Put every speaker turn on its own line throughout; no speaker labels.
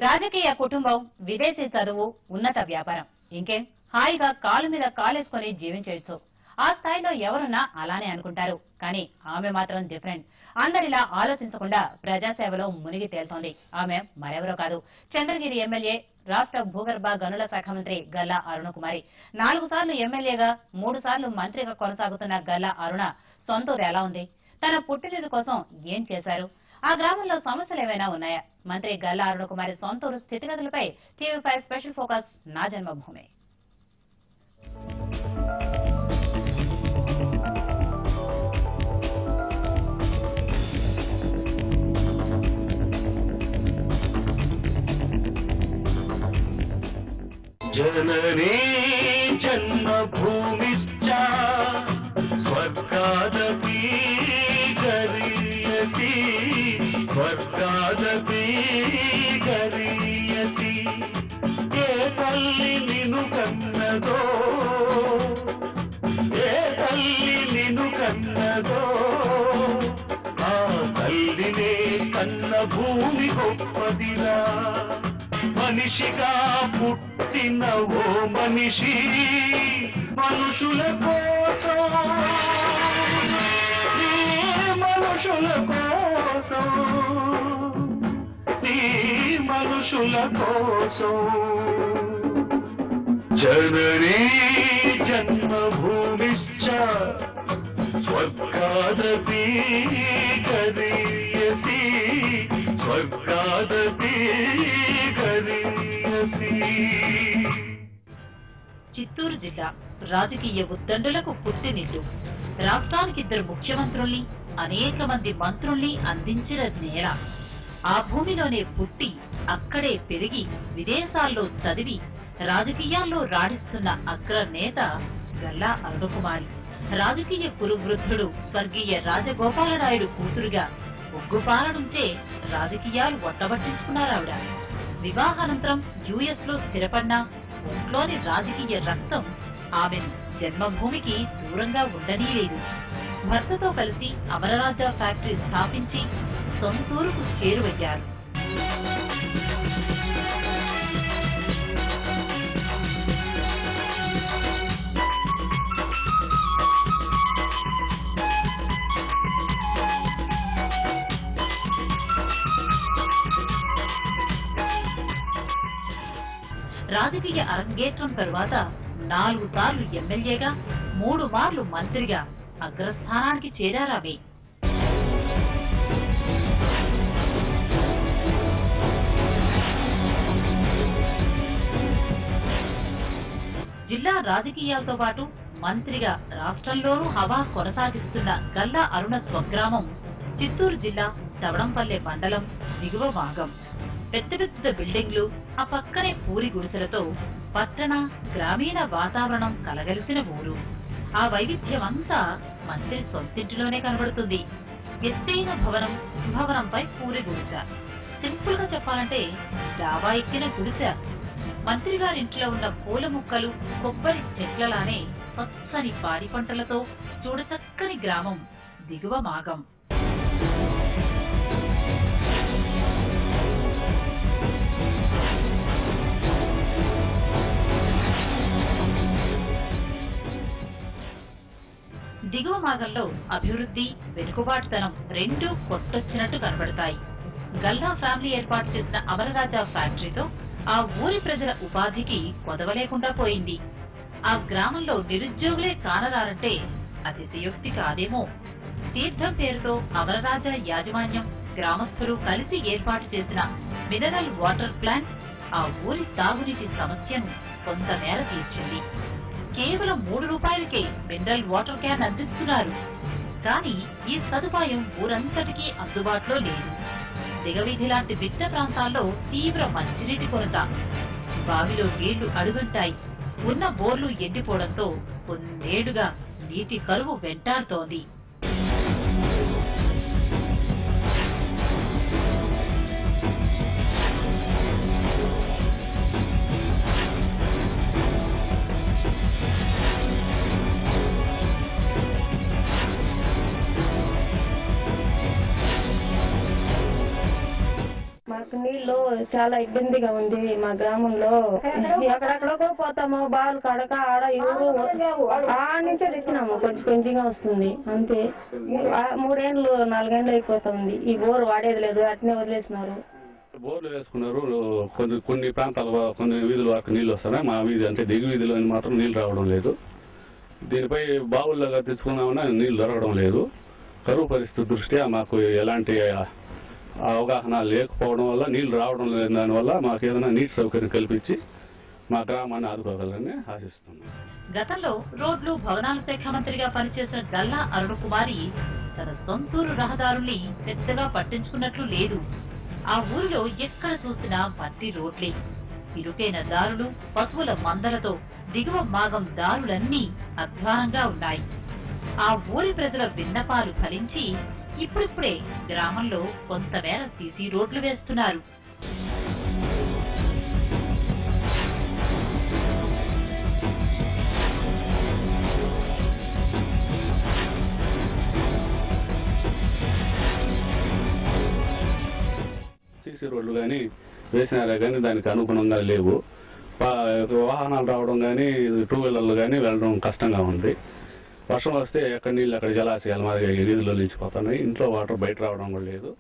రాజకీయ కుటుంబం విదేశీ చదువు ఉన్నత వ్యాపారం ఇంకేం హాయిగా కాలు మీద కాలేసుకొని జీవించవచ్చు ఆ స్థాయిలో ఎవరున్నా అలానే అనుకుంటారు కానీ ఆమె మాత్రం డిఫరెంట్ అందరిలా ఆలోచించకుండా ప్రజాసేవలో మునిగి తేల్తోంది ఆమె మరెవరో కాదు చంద్రగిరి ఎమ్మెల్యే రాష్ట్ర భూగర్భ గనుల శాఖ మంత్రి గల్లా అరుణకుమారి నాలుగు సార్లు ఎమ్మెల్యేగా మూడు సార్లు మంత్రిగా కొనసాగుతున్న గల్లా అరుణ సొంతూరు ఎలా ఉంది తన పుట్టినరోజు కోసం ఏం చేశారు ఆ గ్రామంలో సమస్యలు ఏమైనా ఉన్నాయా మంత్రి గల్లా అరుణకుమారి సొంతూరు స్థితిగతులపై టీవీ ఫైవ్ స్పెషల్ ఫోకస్ నా జన్మభూమి
जननी जन्मभूमिश्च स्वर्गादपि गरीयति स्वर्गादपि गरीयति ఏ తల్లి నిన్ను కన్నదో ఏ తల్లి నిన్ను కన్నదో ఆ తల్లినే కన్న భూమి గొప్పదిరా మనిషిగా పుట్టిన ఓ మనిషి మనుషుల కోసం ఈ మనుషుల కోసం ఈ మనుషుల కోసం జననీ జన్మభూమిశ్చ స్వర్గాదపి గరీయసి స్వర్గాదపి గరీయసి
చిత్తూరు జిల్లా రాజకీయ ఉద్దండులకు పుట్టినిల్లు రాష్ట్రానికి ఇద్దరు ముఖ్యమంత్రుల్ని అనేక మంది మంత్రుల్ని అందించిన నేల ఆ భూమిలోనే పుట్టి అక్కడే పెరిగి విదేశాల్లో చదివి రాజకీయాల్లో రాణిస్తున్న అగ్ర నేత గల్లా అరుణకుమారి రాజకీయ కురువృద్ధుడు స్వర్గీయ రాజగోపాలరాయుడు కూతురుగా ఉగ్గుపాలనుంటే రాజకీయాలు ఒట్టబట్టించుకున్నారు ఆవిడ వివాహానంతరం యుఎస్ లో స్థిరపడిన ఒంట్లోని రాజకీయ రక్తం ఆమెను జన్మభూమికి దూరంగా ఉండనీయలేదు భర్తతో కలిసి అమరరాజా ఫ్యాక్టరీ స్థాపించి సొంతూరుకు చేరువయ్యారు రాజకీయ అరంగేట్రం తరువాత నాలుగు సార్లు ఎమ్మెల్యేగా మూడు మార్లు మంత్రిగా అగ్రస్థానానికి చేరారామే జిల్లా రాజకీయాలతో పాటు మంత్రిగా రాష్ట్రంలోనూ హవా కొనసాగిస్తున్న గల్లా అరుణ స్వగ్రామం చిత్తూరు జిల్లా తవడంపల్లె మండలం దిగువ భాగం పెద్ద పెద్ద బిల్డింగ్లు ఆ పక్కనే పూరి గుడిసెలతో పట్టణ గ్రామీణ వాతావరణం కలగలిసిన ఊరు ఆ వైవిధ్యమంతా మంత్రి సొంతింటిలోనే కనబడుతుంది ఎత్తైన భవనం భవనంపై పూరి గుడిసె సింపుల్ గా చెప్పాలంటే డాబా ఎక్కిన గుడిసె మంత్రి గారింట్లో ఉన్న పూల ముక్కలు కొబ్బరి చెట్లలానే పచ్చని పాడి పంటలతో చూడచక్కని గ్రామం దిగువ మాగం దిగువ మాగంలో అభివృద్ధి వెనుకబాటుతనం రెండూ కొట్టొచ్చినట్టు కనబడతాయి గల్లా ఫ్యామిలీ ఏర్పాటు చేసిన అమరరాజా ఫ్యాక్టరీతో ఆ ఊరి ప్రజల ఉపాధికి కొదవలేకుండా పోయింది ఆ గ్రామంలో నిరుద్యోగులే కానరారంటే అతిశయోక్తి కాదేమో తీర్థం పేరుతో అమరరాజా యాజమాన్యం గ్రామస్తులు కలిసి ఏర్పాటు చేసిన మినరల్ వాటర్ ప్లాంట్ ఆ ఊరి తాగునీటి సమస్యను కొంతమేర తీర్చింది కేవలం మూడు రూపాయలకే మినరల్ వాటర్ క్యాన్ అందిస్తున్నారు కానీ ఈ సదుపాయం ఊరంతటికీ అందుబాటులో లేదు దిగవీధి లాంటి బిడ్డ ప్రాంతాల్లో తీవ్ర మంచినీటి కొరత బావిలో నీళ్లు అడుగుంటాయి ఉన్న బోర్లు ఎండిపోవడంతో కొన్నేళ్లుగా నీటి కరువు వెంటాడుతోంది
మాకు నీళ్లు చాలా ఇబ్బందిగా ఉంది మా గ్రామంలో ఎక్కడెక్కడికో పోతాము బాల్ కడక ఆడ ఎవరు ఆడ నుంచే తెచ్చినాము కొంచెం కొంచెంగా వస్తుంది అంతే ఆ మూడేండ్లు నాలుగేండ్లు అయిపోతుంది ఈ బోర్ వాడేది లేదు అట్నే వదిలేసినారు
బోర్లు వేసుకున్నారు కొన్ని కొన్ని ప్రాంతాల కొన్ని వీధుల వరకు నీళ్ళు వస్తున్నాయి మా వీధి అంటే దిగు వీధిలో మాత్రం నీళ్ళు రావడం లేదు దీనిపై బావుల్లోగా తెచ్చుకున్నామన్నా నీళ్ళు దొరకడం లేదు కరువు పరిస్థితి దృష్ట్యా మాకు ఎలాంటి అవగాహన లేకపోవడం వల్ల నీళ్లు రావడం లేని దానివల్ల మాకు ఏదైనా నీటి సౌకర్యం కల్పించి మా గ్రామాన్ని ఆదుకోగలని ఆశిస్తున్నాం
గతంలో రోడ్లు భవనాల శాఖ మంత్రిగా పనిచేసిన గల్లా అరుణ కుమారి తన సొంతూరు రహదారుల్ని పెద్దగా పట్టించుకున్నట్లు లేదు ఆ ఊరిలో ఎక్కడ చూసినా మట్టి రోడ్లే ఇరుకైన దారులు పశువుల మందలతో దిగువ మాగం దారులన్నీ అధ్వానంగా ఉన్నాయి ఆ ఊరి ప్రజల విన్నపాలు ఫలించి ఇప్పుడిప్పుడే గ్రామంలో కొంతమేర సీసీ రోడ్లు వేస్తున్నారు
సీసీ రోడ్లు కానీ వేసినారే కానీ దానికి అనుగుణంగా లేవు వా- వాహనాలు రావడం కానీ టూ వీలర్లు కానీ వెళ్ళడం కష్టంగా ఉంది వర్షం వస్తే ఎక్కడ నీళ్ళు అక్కడ జలాశయాలు మరి వీధుల్లో నిలిచిపోతున్నాయి ఇంట్లో వాటర్ బయట రావడం కూడా లేదు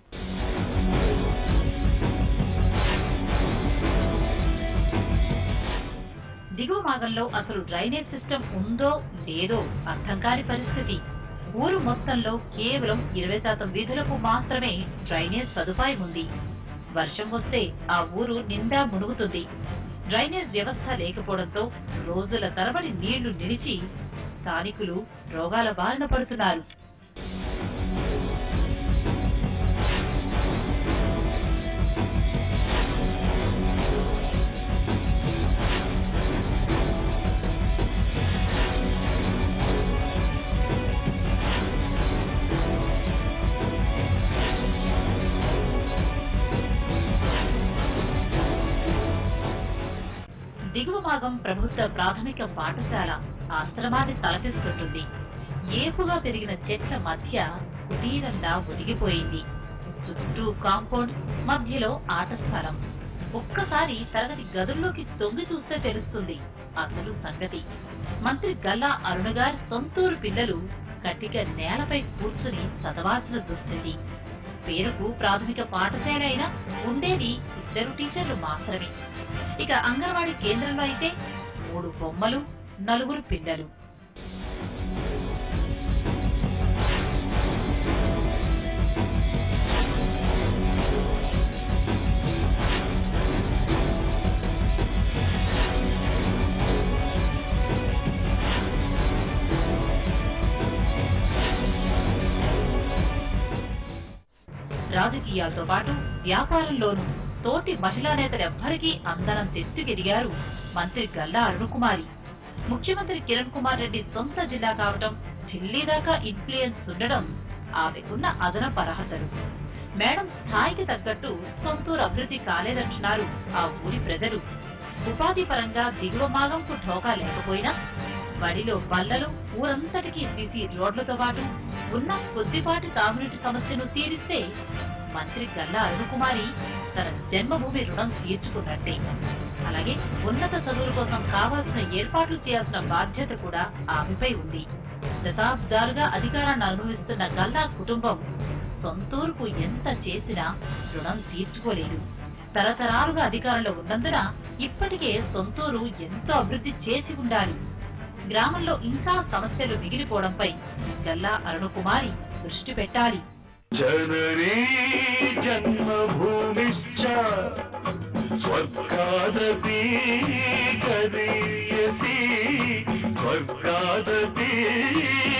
దిగువ భాగంలో అసలు డ్రైనేజ్ సిస్టమ్ ఉందో లేదో అర్థం కాని పరిస్థితి ఊరు మొత్తంలో కేవలం ఇరవై శాతం వీధులకు మాత్రమే డ్రైనేజ్ సదుపాయం ఉంది వర్షం వస్తే ఆ ఊరు నిండా మునుగుతుంది డ్రైనేజ్ వ్యవస్థ లేకపోవడంతో రోజుల తరబడి నీళ్లు నిలిచి స్థానికులు రోగాల బారిన పడుతున్నారు దిగువ భాగం ప్రభుత్వ ప్రాథమిక పాఠశాల ఆశ్రమాన్ని తలపిస్తుంటుంది ఏపుగా పెరిగిన చెట్ల మధ్య కుటీరంగా ఒదిగిపోయింది చుట్టూ కాంపౌండ్ మధ్యలో ఆట స్థలం ఒక్కసారి తరగతి గదుల్లోకి తొంగి చూస్తే తెలుస్తుంది అసలు సంగతి మంత్రి గల్లా అరుణ గారి సొంతూరు పిల్లలు కట్టిక నేలపై కూర్చుని చదవాల్సిన దుస్థితి పేరుకు ప్రాథమిక పాఠశాల అయినా ఉండేది ఇద్దరు టీచర్లు మాత్రమే ఇక అంగన్వాడీ కేంద్రంలో అయితే మూడు బొమ్మలు నలుగురు పిల్లలు రాజకీయాలతో పాటు వ్యాపారంలోనూ తోటి మహిళా నేతలెవ్వరికీ అందనం తెచ్చుకెదిగారు మంత్రి గల్లా అరుణకుమారి ముఖ్యమంత్రి కిరణ్ కుమార్ రెడ్డి సొంత జిల్లా కావటం ఢిల్లీ దాకా ఇన్ఫ్లుయెన్స్ ఉండడం ఆమెకున్న అదనపు అర్హతలు మేడం స్థాయికి తగ్గట్టు సొంతూరు అభివృద్ధి కాలేదంటున్నారు ఆ ఊరి ప్రజలు ఉపాధి పరంగా దిగువ మాగంకు ఢోకా లేకపోయినా బడిలో బల్లలు ఊరంతటికీ సీసీ రోడ్లతో పాటు ఉన్న కొద్దిపాటి తాగునీటి సమస్యను తీరిస్తే మంత్రి గల్లా అరుణకుమారి తన జన్మభూమి రుణం తీర్చుకున్నట్టే అలాగే ఉన్నత చదువుల కోసం కావాల్సిన ఏర్పాట్లు చేయాల్సిన బాధ్యత కూడా ఆమెపై ఉంది దశాబ్దాలుగా అధికారాన్ని అనుభవిస్తున్న గల్లా కుటుంబం సొంతూరుకు ఎంత చేసినా రుణం తీర్చుకోలేదు తరతరాలుగా అధికారంలో ఉన్నందున ఇప్పటికే సొంతూరు ఎంతో అభివృద్ధి చేసి ఉండాలి గ్రామంలో ఇంకా సమస్యలు మిగిలిపోవడంపై గల్లా అరుణకుమారి దృష్టి పెట్టాలి
జననీ జన్మభూమిశ్చ స్వర్గాదపి గరీయసి స్వర్గాదపి